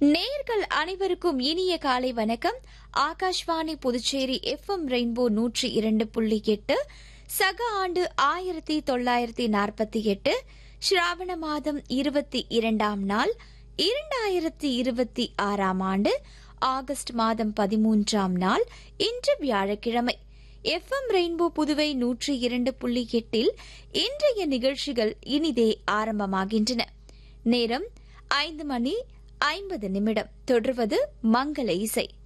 நேர்கள் அனைவருக்கும் இனிய காலை வணக்கம் ஆகாஷ்வாணி புதுச்சேரி எஃப்எம் ரெயின்போ நூற்றி இரண்டு புள்ளி எட்டு சக ஆண்டு ஆயிரத்தி தொள்ளாயிரத்தி நாற்பத்தி எட்டு ஸ்ராவண மாதம் இருபத்தி இரண்டாம் நாள் இரண்டாயிரத்தி இருபத்தி ஆறாம் ஆண்டு ஆகஸ்ட் மாதம் பதிமூன்றாம் நாள் இன்று வியாழக்கிழமை எஃப்எம் ரெயின்போ புதுவை நூற்றி இரண்டு புள்ளி எட்டில் இன்றைய நிகழ்ச்சிகள் இனிதே ஆரம்பமாகின்றன நேரம் ஐந்து மணி ஐம்பது நிமிடம் தொடர்வது மங்கள இசை